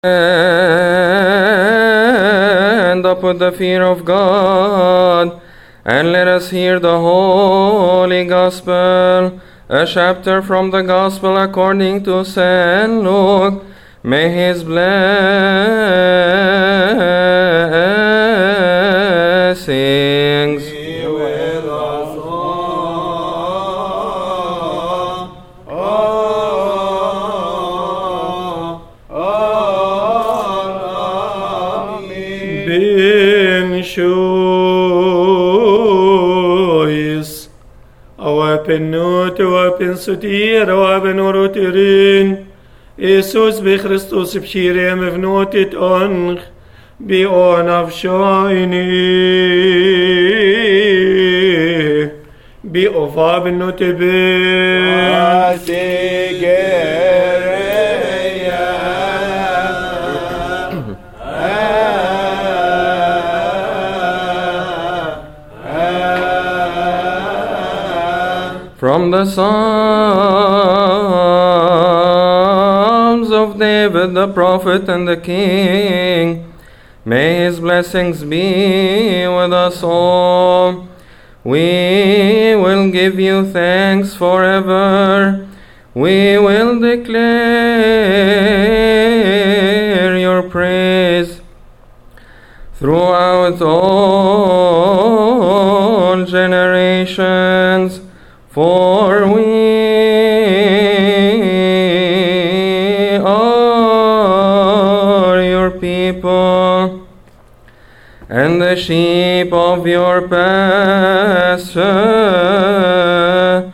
stand up with the fear of God, and let us hear the Holy Gospel, a chapter from the Gospel according to St. Luke. May His blessings Be with us all. all, all. Amen. Ben shois awapen not awapen sutir awapen orotirin Jesus be Christus bshirem vnotit onch be on avshoini be ovab notebe from the Psalms of David the prophet and the King. May his blessings be with us all. We will give you thanks forever. We will declare your praise throughout all generations. For we are your people and the sheep of your pasture.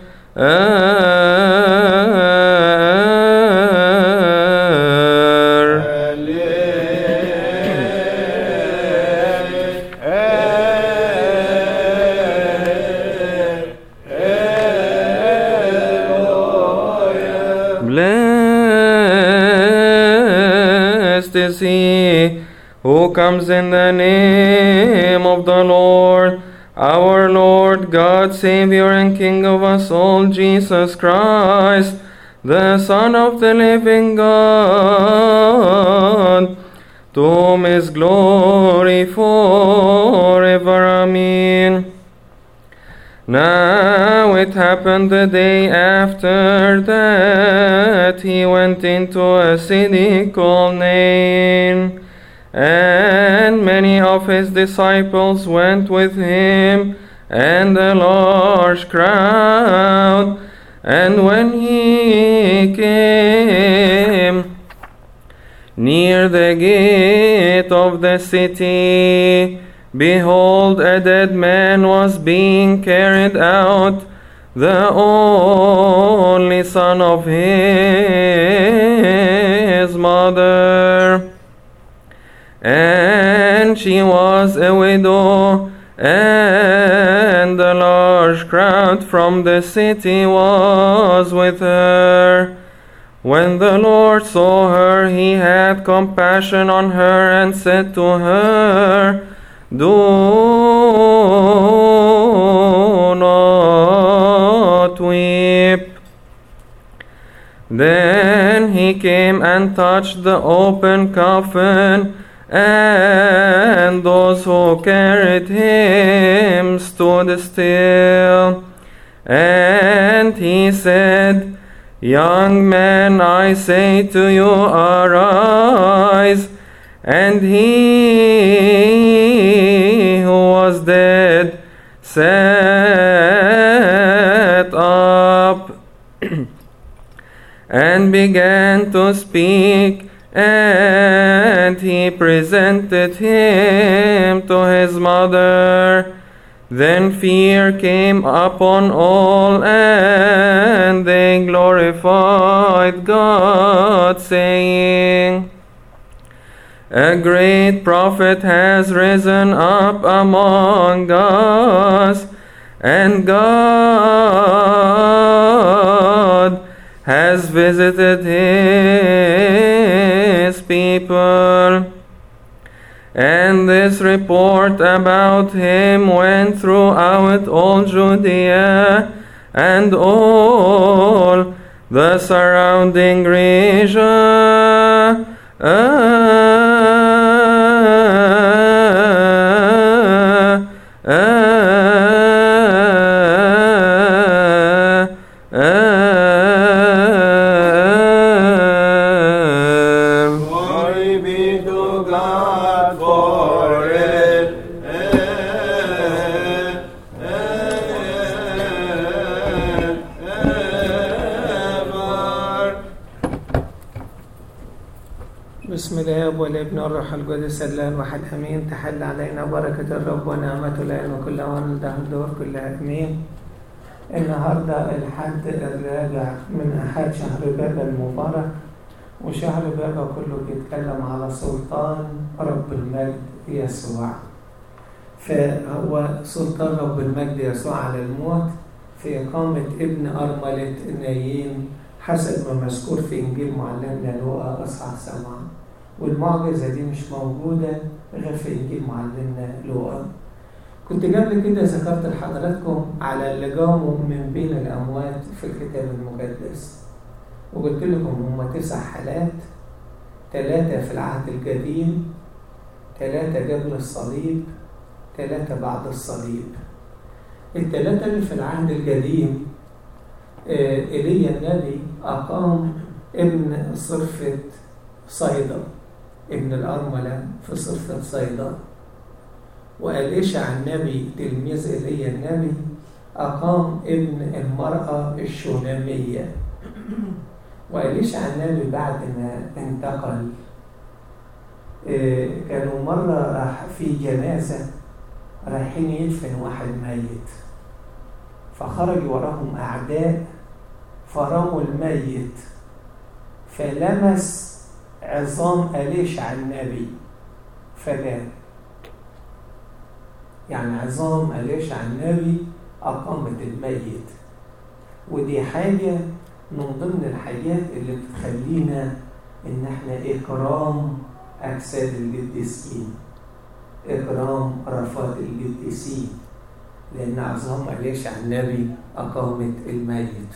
Blessed is he who comes in the name of the Lord, our Lord, God, Savior, and King of us all, Jesus Christ, the Son of the living God, to whom is glory forever. Amen. Now it happened the day after that he went into a city called Nain, and many of his disciples went with him, and a large crowd. And when he came near the gate of the city, Behold, a dead man was being carried out, the only son of his mother. And she was a widow, and a large crowd from the city was with her. When the Lord saw her, he had compassion on her and said to her, do not weep. Then he came and touched the open coffin, and those who carried him stood still. And he said, Young man, I say to you, arise. And he who was dead sat up and began to speak, and he presented him to his mother. Then fear came upon all, and they glorified God, saying, a great prophet has risen up among us, and God has visited his people. And this report about him went throughout all Judea and all the surrounding region, آه آه آه Glory be to God for it. Ever. بسم الله والابن والروح القدس الله الواحد امين تحل علينا بركه الرب ونعمته لنا كل اوان الدهر كلها امين النهارده الحد الرابع من احد شهر بابا المبارك وشهر بابا كله بيتكلم على سلطان رب المجد يسوع فهو سلطان رب المجد يسوع على الموت في إقامة ابن أرملة نايين حسب ما مذكور في إنجيل معلمنا لوقا أصحاح سبعة والمعجزة دي مش موجودة غير في إنجيل معلمنا لوقا كنت قبل كده ذكرت لحضراتكم على اللي قاموا من بين الأموات في الكتاب المقدس وقلت لكم هم تسع حالات ثلاثة في العهد القديم ثلاثة قبل الصليب ثلاثة بعد الصليب الثلاثة اللي في العهد القديم آه، إيليا النبي أقام ابن صرفة صيدا ابن الأرملة في صرفة صيدا وأليشع النبي تلميذ إيليا النبي أقام ابن المرأة الشونامية وأليشع النبي بعد ما انتقل آه، كانوا مرة راح في جنازة رايحين يدفن واحد ميت فخرج وراهم أعداء فرموا الميت فلمس عظام أليشع النبي فمات يعني عظام أليشع النبي أقامت الميت ودي حاجة من ضمن الحاجات اللي بتخلينا إن إحنا إكرام أجساد القديسين إكرام رفات القديسين لأن عظام أليشع النبي أقامت الميت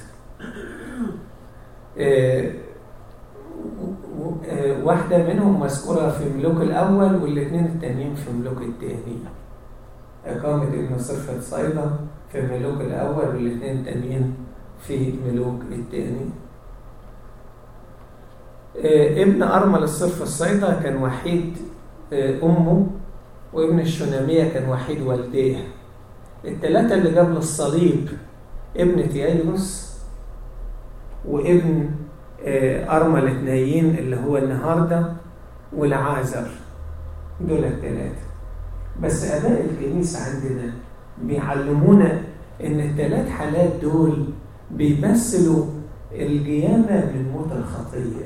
آه، و- و- آه، واحدة منهم مذكورة في ملوك الأول والاثنين التانيين في ملوك التاني إقامة ابن صرفة صيدا في ملوك الأول والاثنين التانيين في ملوك التاني آه، ابن أرمل الصرف الصيدا كان وحيد آه، أمه وابن الشنامية كان وحيد والديه الثلاثة اللي قبل الصليب ابن تيايروس وابن آه، أرملة نايين اللي هو النهاردة والعازر دول الثلاثة بس آباء الكنيسة عندنا بيعلمونا إن الثلاث حالات دول بيمثلوا القيامة من موت الخطية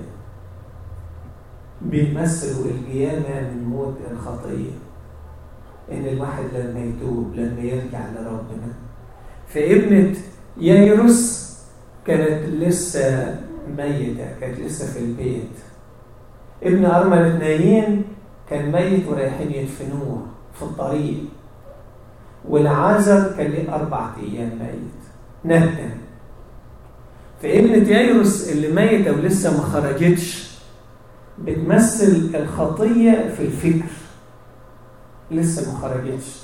بيمثلوا القيامة من موت الخطية إن الواحد لما يتوب لما يرجع لربنا فابنة يايروس كانت لسه ميتة كانت لسه في البيت ابن أرملة نايين كان ميت ورايحين يدفنوه في الطريق والعازر كان ليه أربع أيام ميت نهدا فابنة يايروس اللي ميتة ولسه ما خرجتش بتمثل الخطية في الفكر لسه ما خرجتش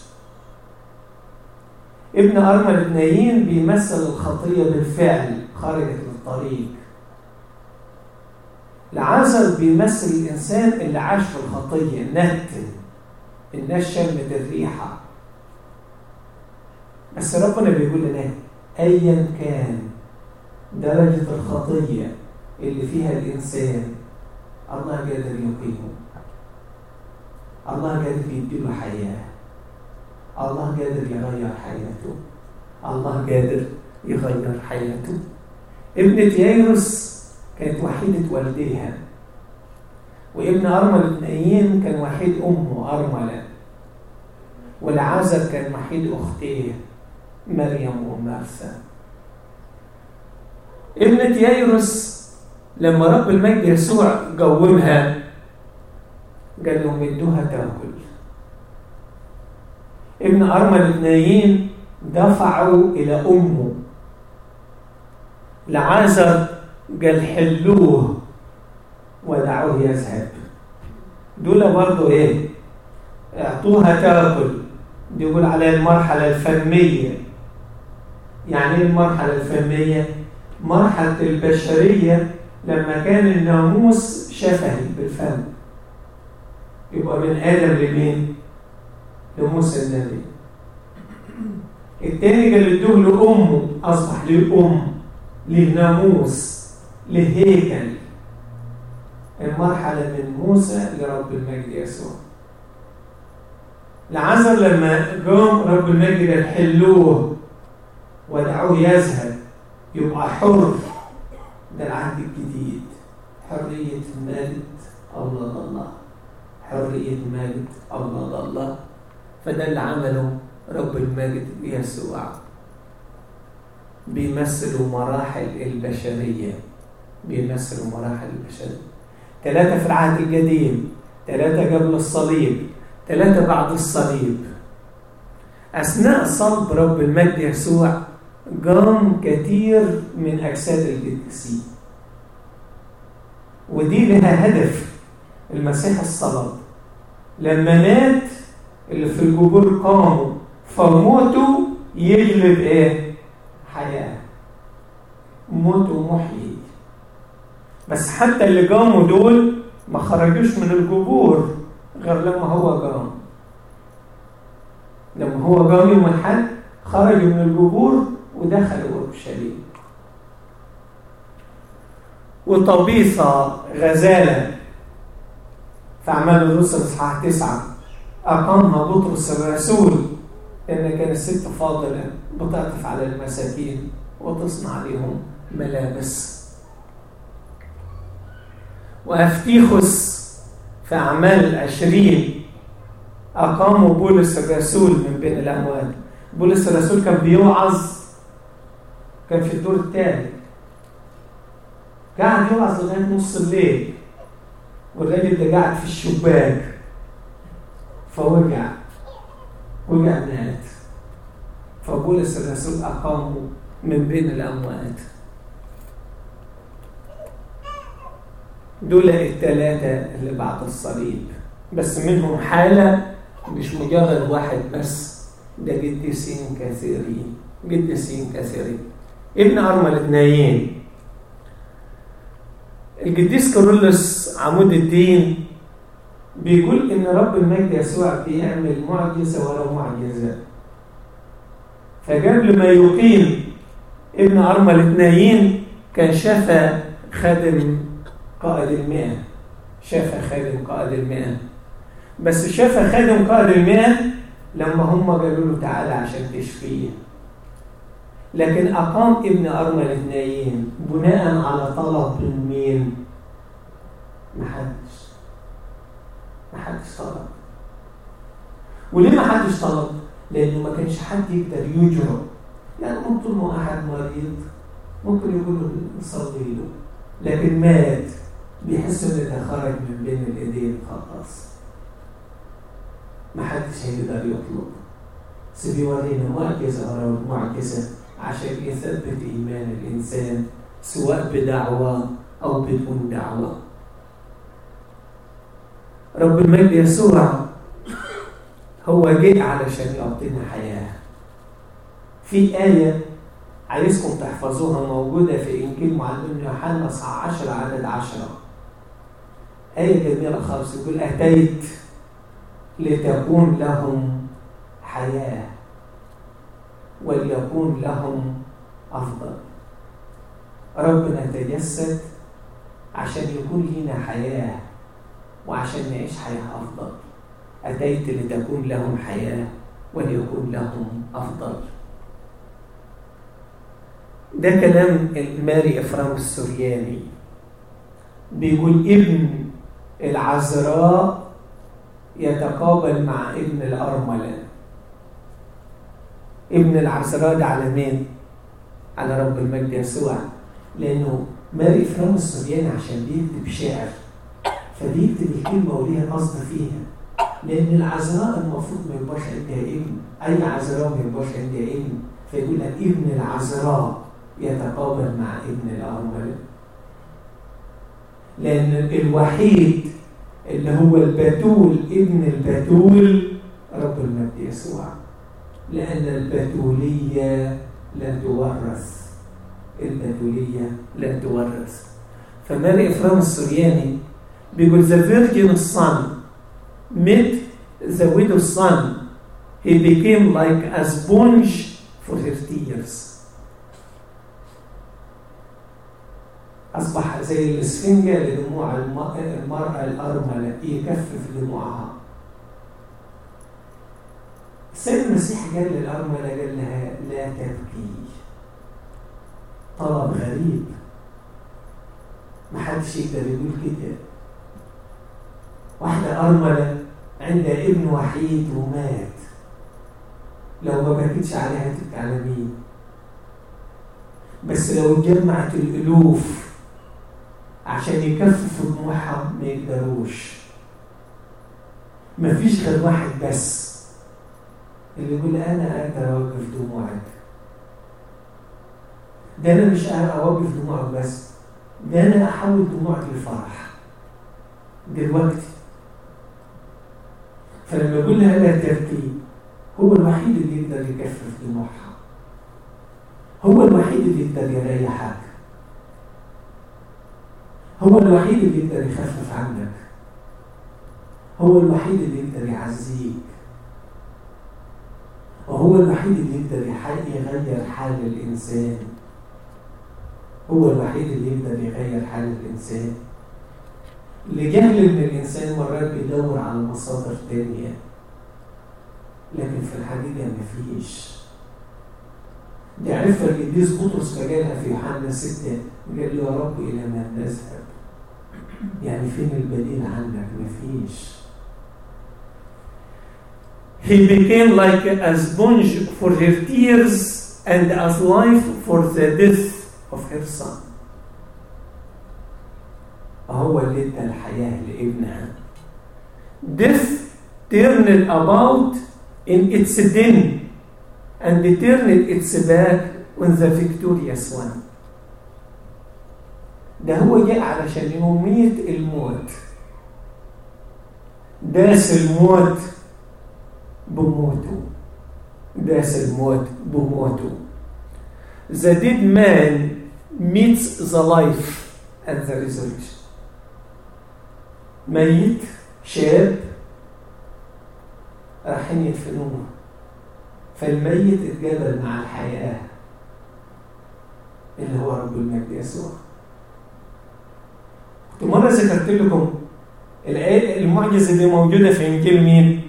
ابن أرمل نايين بيمثل الخطية بالفعل خرجت للطريق العازر بيمثل الإنسان اللي عاش في الخطية نتن الناس شمت الريحة بس ربنا بيقول لنا أيا كان درجة الخطية اللي فيها الإنسان الله قادر يقيمه الله قادر يديله حياة الله قادر يغير حياته الله قادر يغير حياته ابنة يايروس كانت وحيدة والديها وابن أرمل نايين كان وحيد أمه أرملة والعازر كان وحيد أختيه مريم ومارثا ابنة يايروس لما رب المجد يسوع قومها قال لهم ادوها تاكل ابن أرمل نايين دفعوا إلى أمه لعازر قال حلوه ودعوه يذهب دول برضو ايه اعطوها تاكل دي يقول عليها المرحلة الفمية يعني ايه المرحلة الفمية مرحلة البشرية لما كان الناموس شفهي بالفم يبقى من آدم لمين لموسى النبي التاني قال ادوه لأمه أصبح له أم له ناموس له هيكل المرحلة من موسى لرب المجد يسوع لعازر لما قام رب المجد قال حلوه ودعوه يذهب يبقى حر ده العهد الجديد حرية مجد أولاد الله حرية مجد أولاد الله فده اللي عمله رب المجد يسوع بيمثلوا مراحل البشرية بيمثلوا مراحل البشرية ثلاثة في العهد القديم ثلاثة قبل الصليب ثلاثة بعد الصليب أثناء صلب رب المجد يسوع قام كثير من أجساد القديسين ودي لها هدف المسيح الصلب لما مات اللي في القبور قاموا فموته يجلب ايه حياة موته محيي بس حتى اللي قاموا دول ما خرجوش من القبور غير لما هو قام لما هو قام يوم الحد خرجوا من القبور ودخلوا اورشليم وطبيصة غزالة في أعمال الرسل إصحاح تسعة أقامها بطرس الرسول لأن كانت ست فاضلة بتعطف على المساكين وتصنع لهم ملابس وأفتيخس في أعمال عشرين أقاموا بولس الرسول من بين الأموات بولس الرسول كان بيوعظ كان في الدور الثاني قاعد يوعظ لغاية نص الليل والراجل ده قاعد في الشباك فوجع وجع مات فبولس الرسول أقامه من بين الأموات دول الثلاثة اللي بعد الصليب بس منهم حالة مش مجرد واحد بس ده قديسين كثيرين قديسين كثيرين ابن أرمل اثنين القديس كارولوس عمود الدين بيقول ان رب المجد يسوع بيعمل معجزه ولو معجزه فقبل ما يقيم ابن ارمل اثنين كان شفى خادم قائد المئة شفى خادم قائد المئة بس شفى خادم قائد المئة لما هم قالوا له تعالى عشان تشفيه لكن أقام ابن أرمل اثنين بناء على طلب من مين؟ محدش محدش طلب وليه محدش طلب؟ لأنه ما كانش حد يقدر يجرؤ يعني ممكن ما أحد مريض ممكن يقول له نصلي له لكن مات بيحس إن ده خرج من بين الإيدين خلاص محدش هيقدر يطلب بس بيورينا معجزة ورا معجزة عشان يثبت إيمان الإنسان سواء بدعوة أو بدون دعوة رب المجد يسوع هو جه علشان يعطينا حياة في آية عايزكم تحفظوها موجودة في إنجيل معلم يوحنا صح 10 عدد 10 آية جميلة خالص يقول أتيت لتكون لهم حياة وليكون لهم أفضل ربنا تجسد عشان يكون لنا حياة وعشان نعيش حياة أفضل أتيت لتكون لهم حياة وليكون لهم أفضل ده كلام ماري إفرام السورياني بيقول ابن العذراء يتقابل مع ابن الأرملة ابن العذراء ده على مين؟ على رب المجد يسوع لأنه ماري إفرام السورياني عشان بيكتب شعر فبيكتب الكلمة وليها قصد فيها لأن العذراء المفروض ما يبقاش عندها ابن أي عذراء ما يبقاش عندها ابن فيقول لك ابن العذراء يتقابل مع ابن الأرملة لأن الوحيد اللي هو البتول ابن البتول رب المجد يسوع لأن البتولية لا تورث البتولية لا تورث فمالي إفرام السورياني بيقول the virgin son met the widow's son he became like a sponge for her tears أصبح زي الإسفنجة لدموع المرأة الأرملة يكفف دموعها السيد المسيح قال للأرملة قال لها لا تبكي طلب غريب ما حدش يقدر يقول كده واحدة أرملة عندها ابن وحيد ومات لو ما بكتش عليها تبكي على مين بس لو اتجمعت الألوف عشان يكففوا دموعها ما يقدروش مفيش غير واحد بس اللي يقول انا اقدر اوقف دموعك ده انا مش اوقف دموعك بس ده انا احول دموعك لفرح دلوقتي فلما يقول لها لا تبكي هو الوحيد اللي يقدر يكفف دموعها هو الوحيد اللي يقدر يريحك هو الوحيد اللي يقدر يخفف عنك هو الوحيد اللي يقدر يعزيك وهو الوحيد اللي يقدر يغير حال الإنسان هو الوحيد اللي يقدر يغير حال الإنسان لجهل إن الإنسان مرات بيدور على مصادر تانية لكن في الحقيقة مفيش دي عرفها القديس بطرس فجالها في يوحنا 6 قال له يا رب إلى من نذهب يعني فين البديل عنك مفيش He became like a sponge for her tears and as life for the death of her son. هو اللي ادى الحياة لابنها. Death turned about in its den and turned its back on the victorious one. ده هو جاء علشان يميت الموت. داس الموت بموته داس الموت بموته The dead man meets the life at the resurrection ميت شاب رايحين يدفنوه فالميت اتجابل مع الحياة اللي هو رب المجد يسوع كنت مرة ذكرت لكم الآية المعجزة دي موجودة في إنجيل مين؟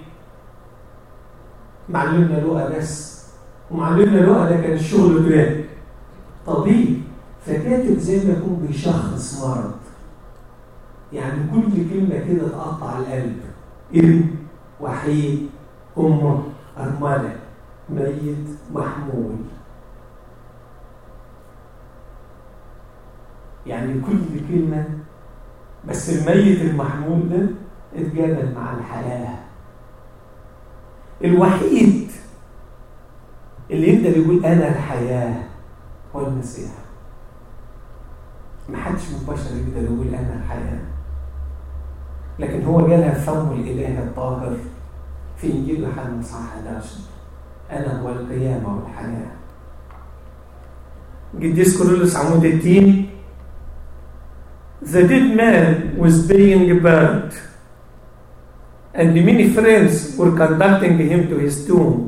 معلمنا لقى بس ومعلمنا لقى ده كان الشغل بتاعه طبيب فكاتب زي ما يكون بيشخص مرض يعني كل كلمة كده تقطع القلب ابن وحيد أمه أرملة ميت محمول يعني كل كلمة بس الميت المحمول ده اتجادل مع الحياه الوحيد اللي يقدر يقول انا الحياه هو المسيح ما حدش من البشر يقدر يقول انا الحياه لكن هو جالها فم الاله الطاهر في انجيل يوحنا صح 11 انا هو القيامه والحياه قديس كورولوس عمود الدين The dead man was being burned and many friends were conducting him to his tomb.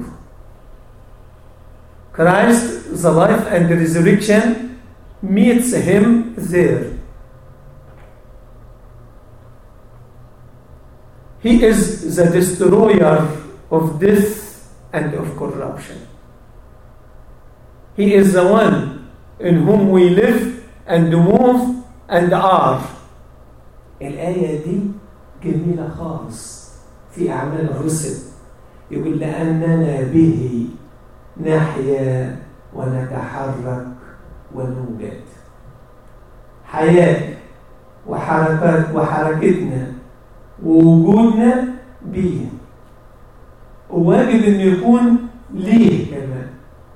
Christ, the life and the resurrection, meets him there. He is the destroyer of death and of corruption. He is the one in whom we live and move and are. الآية دي جميلة خالص في أعمال الرسل يقول لأننا به نحيا ونتحرك ونوجد حياة وحركات وحركتنا ووجودنا بيه وواجب انه يكون ليه كمان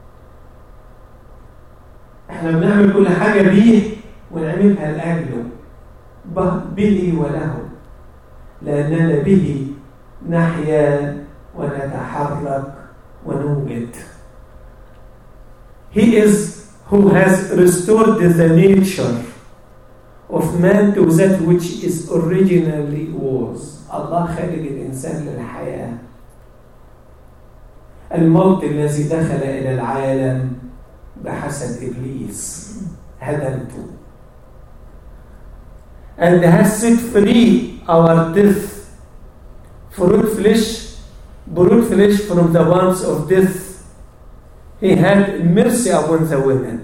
احنا بنعمل كل حاجة بيه ونعملها لأجله به وله لأننا به نحيا ونتحرك ونوجد He is who has restored the nature of man to that which is originally was الله خالق الإنسان للحياة الموت الذي دخل إلى العالم بحسب إبليس هدمته and has set free our death fruit flesh brute flesh from the bonds of death he had mercy upon the women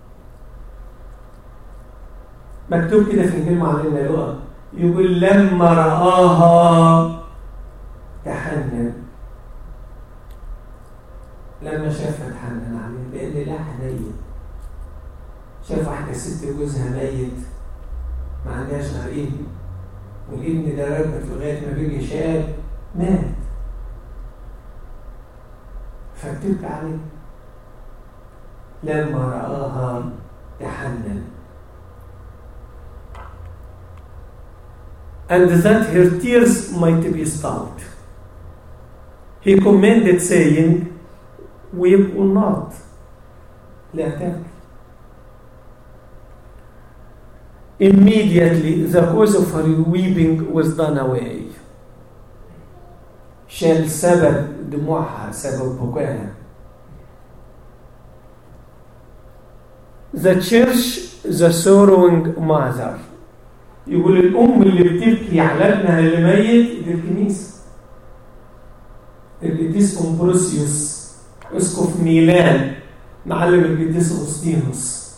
مكتوب كده في انجيل معلمنا لقى يقول لما رآها تحنن لما شافها تحنن عليه لان لا حنين شاف واحده ست جوزها ميت ما عندهاش غير ابن والابن ده ربت لغايه ما بيجي شاب مات فبتبكي عليه لما رآها تحنن and that her tears might be stopped. He commanded, saying, Weep not. لا تبكي. Immediately the cause of her weeping was done away. شال سبب دموعها سبب بكائها. The church, the sorrowing mother. يقول الأم اللي بتبكي على ابنها اللي ميت دي الكنيسة القديس أمبروسيوس أسقف ميلان معلم القديس أغسطينوس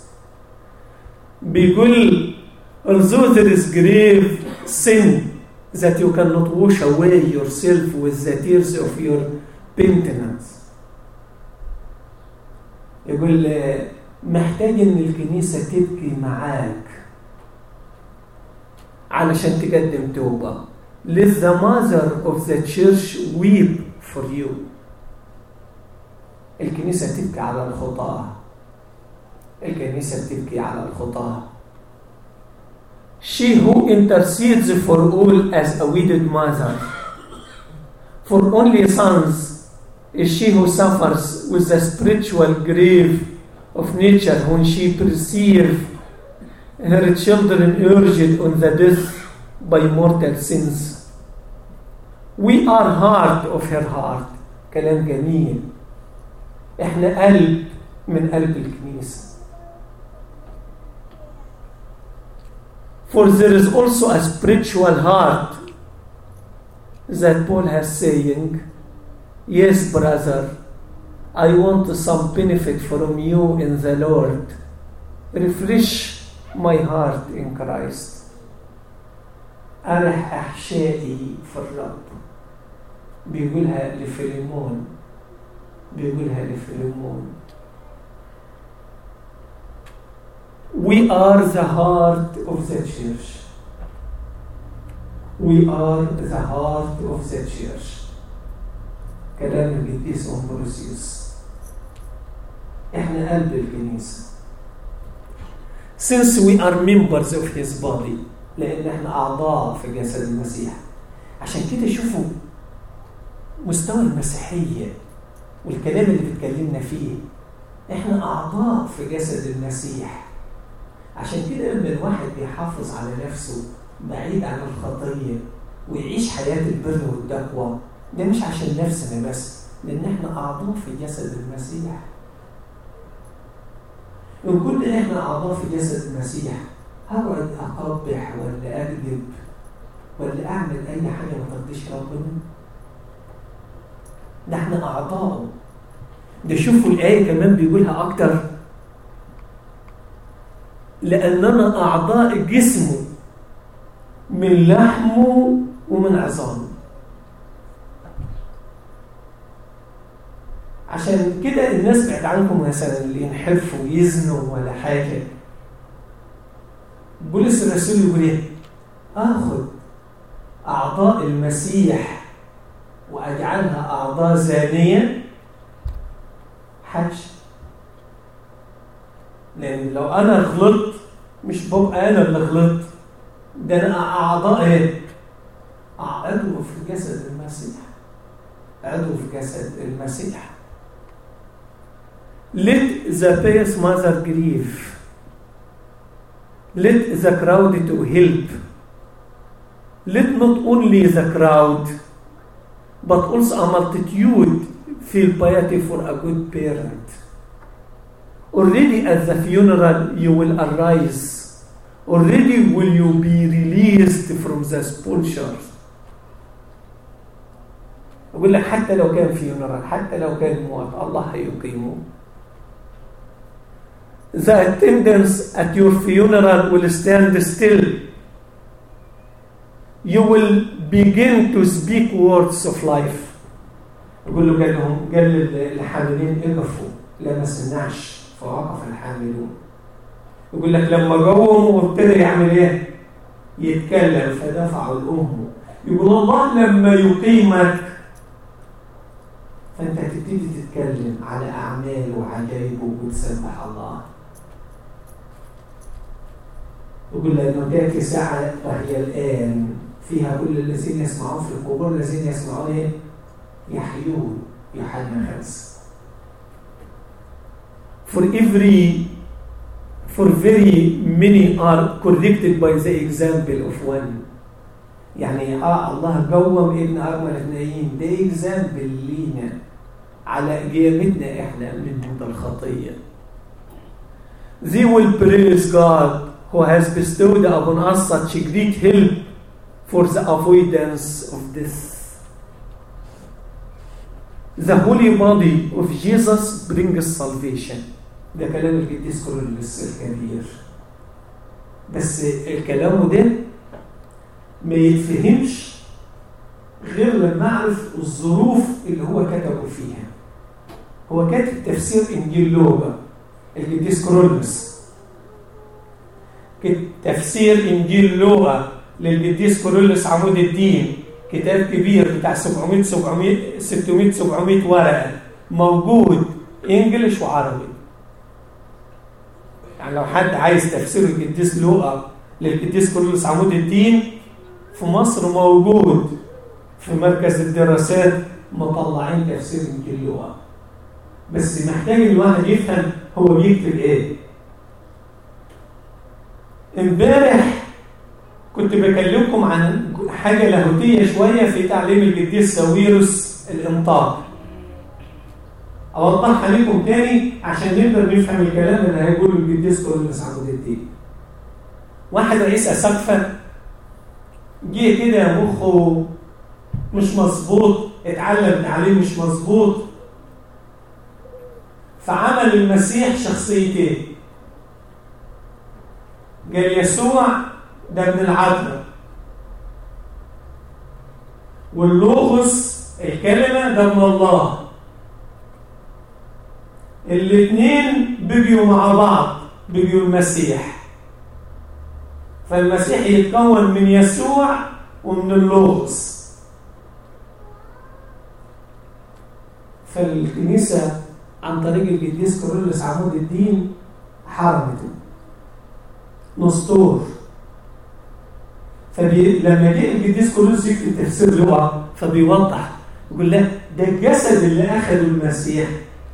بيقول although there is grave sin that you cannot wash away yourself with the tears of your penitence يقول محتاج ان الكنيسة تبكي معاك علشان تقدم توبة let the mother of the church weep for you الكنيسة تبكي على الخطاة الكنيسة تبكي على الخطاة she who intercedes for all as a widowed mother for only sons is she who suffers with the spiritual grave of nature when she perceives her children urged on the death by mortal sins. We are heart of her heart. كلام جميل. احنا قلب من قلب الكنيسة. For there is also a spiritual heart that Paul has saying, Yes, brother, I want some benefit from you in the Lord. Refresh my heart in Christ أرح أحشائي في الرب بيقولها لفيليمون بيقولها لفيليمون We are the heart of the church. We are the heart of the church. كلام القديس أمبروسيوس. إحنا قلب الكنيسة. since we are members of his body لان احنا اعضاء في جسد المسيح عشان كده شوفوا مستوى المسيحيه والكلام اللي بيتكلمنا فيه احنا اعضاء في جسد المسيح عشان كده لما الواحد بيحافظ على نفسه بعيد عن الخطيه ويعيش حياه البر والتقوى ده مش عشان نفسنا بس لان احنا اعضاء في جسد المسيح إن كنا إحنا أعضاء في جسد المسيح هقعد أقبح ولا أكذب ولا أعمل أي حاجة ما ترضيش ربنا ده إحنا أعضاء ده شوفوا الآية كمان بيقولها أكتر لأننا أعضاء جسمه من لحمه ومن عظامه عشان كده الناس بعد عنكم مثلا اللي ينحرفوا ويزنوا ولا حاجة بولس الرسول يقول ايه؟ اخذ اعضاء المسيح واجعلها اعضاء زانية حش لان لو انا غلطت مش ببقى انا اللي غلطت ده انا اعضاء ايه؟ عضو في جسد المسيح عضو في جسد المسيح Let the pious mother grieve. Let the crowd to help. Let not only the crowd, but also a multitude feel piety for a good parent. Already at the funeral you will arise. Already will you be released from the sepulchre. أقول لك حتى لو كان funeral حتى لو كان موت الله هيقيمه. The attendants at your funeral will stand still. You will begin to speak words of life. يقول له قال لهم قال الحاملين اقفوا لا ما سمعناش فوقف الحاملون يقول لك لما قوموا وابتدى يعمل ايه؟ يتكلم فدفعوا لامه يقول الله لما يقيمك فانت هتبتدي تتكلم على اعماله وعجائبه وتسبح الله يقول لأنه تأتي ساعة وهي الآن فيها كل الذين يسمعون في القبور الذين يسمعون إيه؟ يحيون يوحنا خمسة For every for very many are corrected by the example of one يعني اه الله قوم ابن ارمل اثنين ده اكزامبل لينا على قيامتنا احنا من الخطيه They will praise God who has bestowed upon us such great help for the avoidance of death. The holy body of Jesus brings salvation. ده كلام القديس كورنثوس الكبير. بس الكلام ده ما يتفهمش غير لما اعرف الظروف اللي هو كتبه فيها. هو كاتب تفسير انجيل لوقا القديس كورنثوس تفسير انجيل لوقا للقديس كورولوس عمود الدين كتاب كبير بتاع 700 700 600 700 ورقه موجود انجلش وعربي يعني لو حد عايز تفسير القديس لوقا للقديس كورولوس عمود الدين في مصر موجود في مركز الدراسات مطلعين تفسير انجيل لوقا بس محتاج الواحد يفهم هو بيكتب ايه امبارح كنت بكلمكم عن حاجة لاهوتية شوية في تعليم القديس ساويروس الإنطاق أوضحها لكم تاني عشان نقدر نفهم الكلام اللي هيقوله القديس كورنثوس عبد الدين واحد رئيس أسقفة جه كده مخه مش مظبوط اتعلم تعليم مش مظبوط فعمل المسيح شخصيتين قال يسوع ده ابن العذراء واللوغوس الكلمة ده من الله الاثنين بيجوا مع بعض بيجوا المسيح فالمسيح يتكون من يسوع ومن اللوغوس فالكنيسة عن طريق القديس كورولوس عمود الدين حرمته نسطور فلما جه القديس كورولوس يكتب تفسير لغه فبيوضح يقول لك ده الجسد اللي اخذه المسيح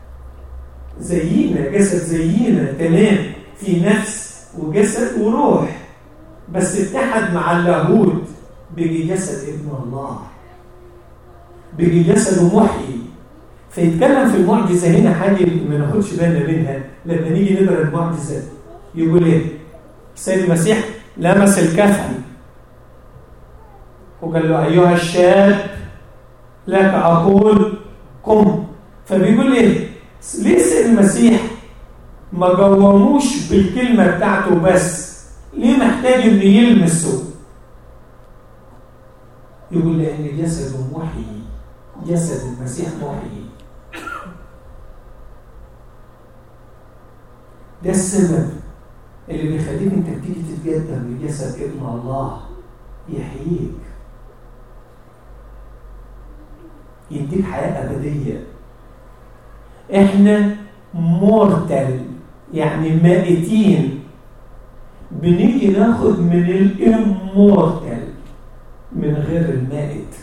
زينا جسد زينا تمام في نفس وجسد وروح بس اتحد مع اللاهوت بيجي جسد ابن الله بيجي جسده محيي فيتكلم في المعجزه هنا حاجه ما ناخدش بالنا منها لما نيجي نقرا المعجزه يقول ايه؟ سيد المسيح لمس الكفن وقال له ايها الشاب لك اقول قم فبيقول ايه؟ ليه سيد المسيح ما قوموش بالكلمه بتاعته بس ليه محتاج انه يلمسه؟ يقول لان جسده محيي جسد المسيح محيي ده السبب اللي بيخليك انت تيجي تتقدم لجسد ابن الله يحييك يديك حياة أبدية احنا مورتال يعني مائتين بنيجي ناخد من الامورتال من غير المائت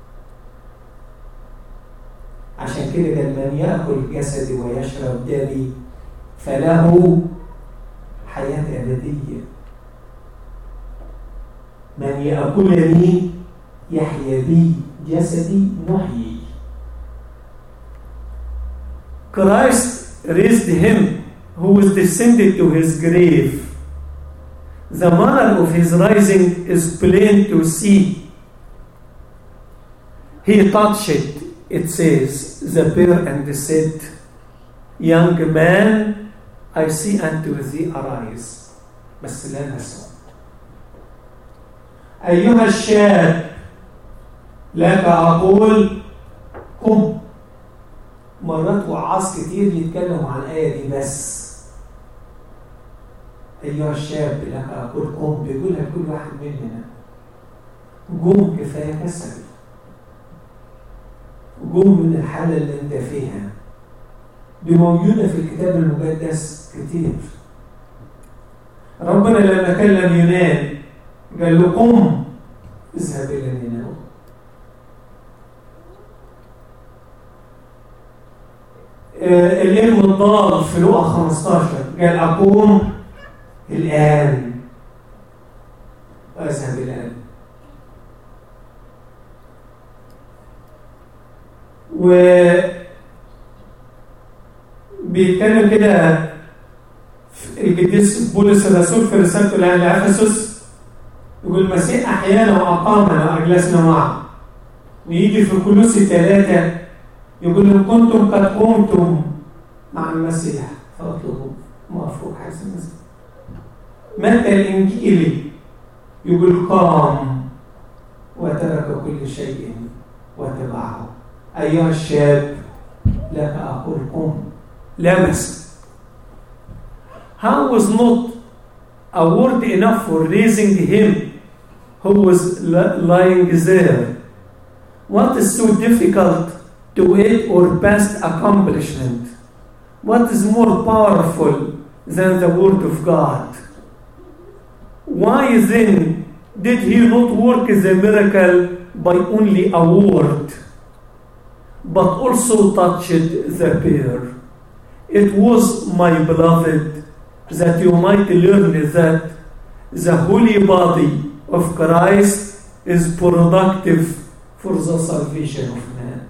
عشان كده قال من يأكل جسدي ويشرب دمي فله حياة أبدية من يأكلني يحيا بي جسدي محيي Christ raised him who was descended to his grave. The manner of his rising is plain to see. He touched it, it says, the bier and said, Young man, I see unto thee arise. بس لا نسوا أيها الشاب لك أقول قم مرات وعاظ كتير يتكلموا عن الآية دي بس أيها الشاب لك أقول قم بيقولها لكل واحد مننا قم كفاية كسل قم من الحالة اللي أنت فيها دي موجودة في الكتاب المقدس كتير ربنا لما كلم يونان قال له قم اذهب إلى نينوى الابن الضال في لقا 15 قال أقوم الآن وأذهب الآن و بيتكلم كده القديس بولس الرسول في رسالته لأهل أفسس يقول المسيح أحيانا وأقامنا وأجلسنا معه ويجي في كلوسي ثلاثة يقول إن كنتم قد قمتم مع المسيح فاطلبوا موافق حيث المسيح متى الإنجيلي يقول قام وترك كل شيء وتبعه أيها الشاب لك أقول قم لمس How was not a word enough for raising him who was lying there? What is so difficult to it or past accomplishment? What is more powerful than the word of God? Why then did he not work the miracle by only a word, but also touched the bier? It was, my beloved, that you might learn that the holy body of Christ is productive for the salvation of man.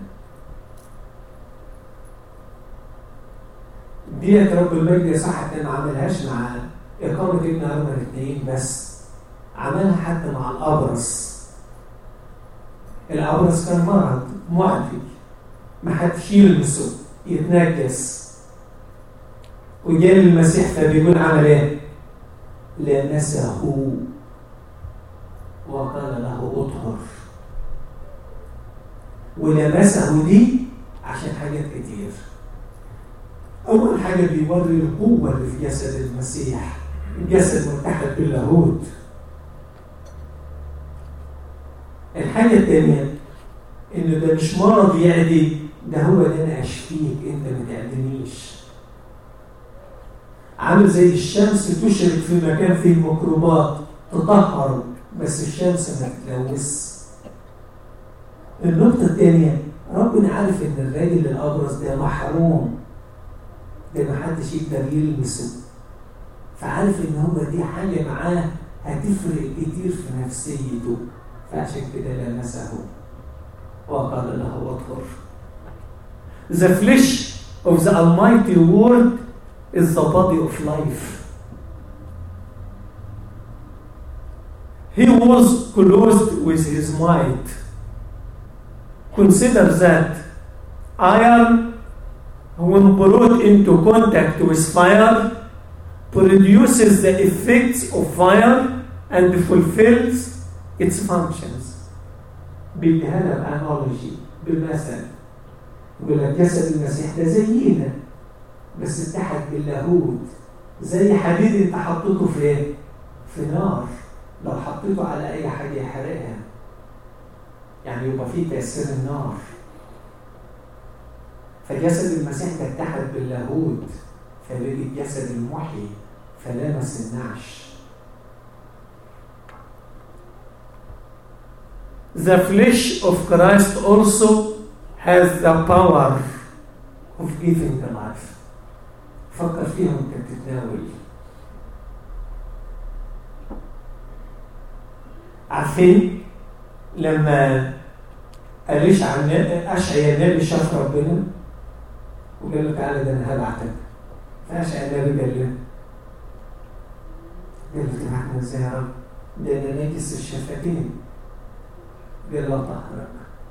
ديت رب المجد صح ما عملهاش مع إقامة ابن أرمى الاثنين بس عملها حتى مع الأبرص الأبرص كان مرض معدي ما حدش يلمسه يتنجس وجاء المسيح فبيقول عمل ايه؟ لمسه وقال له اطهر ولمسه دي عشان حاجات كتير أول حاجة بيوري القوة اللي في جسد المسيح الجسد متحد باللاهوت الحاجة الثانية إن ده مش مرض يعدي ده هو اللي أنا أشفيك أنت ما تعدنيش عامل زي الشمس تشرق في مكان فيه ميكروبات تطهر بس الشمس ما تتلوث النقطة الثانية ربنا عارف إن الراجل الأبرص ده محروم ده ما حدش يقدر يلمسه فعارف إن هو دي حاجة معاه هتفرق كتير في نفسيته فعشان كده لمسه وقال له اطهر The flesh of the Almighty Word is the body of life. He was clothed with his might. Consider that iron, when brought into contact with fire, produces the effects of fire and fulfills its functions. بيديها لنا بانالوجي بمثل يقول لك جسد المسيح ده زينا بس اتحد باللاهوت زي حديد انت حطيته في ايه؟ في نار لو حطيته على اي حاجه يحرقها يعني يبقى فيه تاثير النار فجسد المسيح ده اتحد باللاهوت فبقي الجسد المحيي فلمس النعش the flesh of Christ also has the power of giving the life فكر فيها وانت بتتناول عارفين لما أليشع أشعيا النبي شاف ربنا وقال له تعالى ده أنا هبعتك فأشعيا النبي قال له قال له تبعتنا ازاي يا رب؟ ده أنا ناجس الشفتين قال له طهرك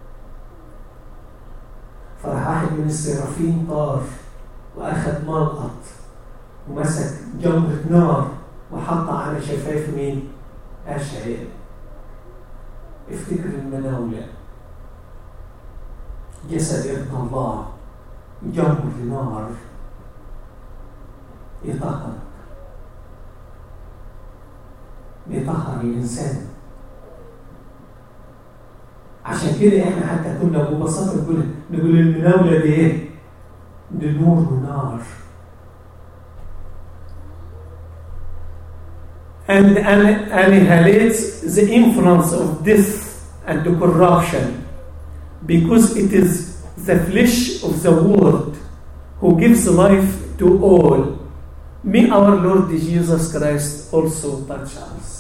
فراح واحد من السرافين طار واخذ ملقط ومسك جمرة نار وحطها على شفايف مين؟ أشعياء افتكر المناولة جسد ابن الله جمر نار يطهر بيطهر الإنسان عشان كده احنا حتى كنا ببساطة نقول نقول المناولة دي ايه؟ دي نور ونار and annihilates the influence of death and corruption because it is the flesh of the word who gives life to all. May our Lord Jesus Christ also touch us.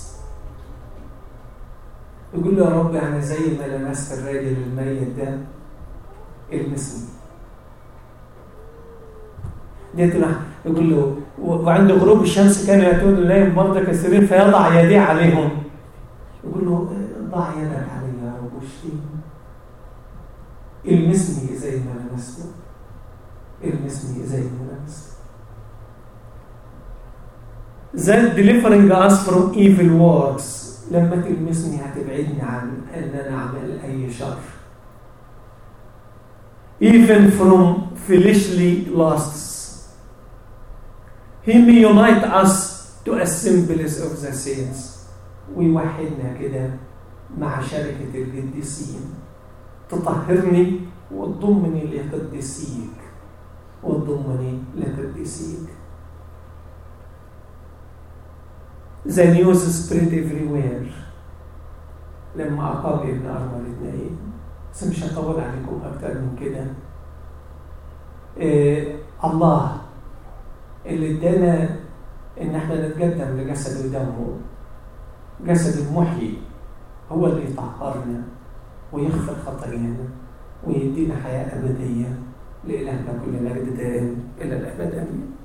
يقول له يا رب انا زي ما لمست الراجل الميت ده المسني ديت يقول له وعند غروب الشمس كانوا ياتون اليهم مرضى كثيرين فيضع يديه عليهم يقول له ضع يدك علي يا رب واشفيني المسني زي ما لمسته المسني زي ما لمسته that delivering us from evil works لما تلمسني هتبعدني عن ان انا اعمل اي شر even from fleshly lusts he may unite us to assemblies of the saints ويوحدنا كده مع شركة القديسين تطهرني وتضمني لقديسيك وتضمني لقديسيك The news spread everywhere لما أقام ابن أرمل اثنين بس مش هطول عليكم أكتر من كده إيه الله اللي ادانا ان احنا نتقدم لجسد ودمه جسد المحيي هو اللي يطهرنا ويغفر خطايانا ويدينا حياة أبدية لإلهنا كل مجد دائم إلى الأبد آمين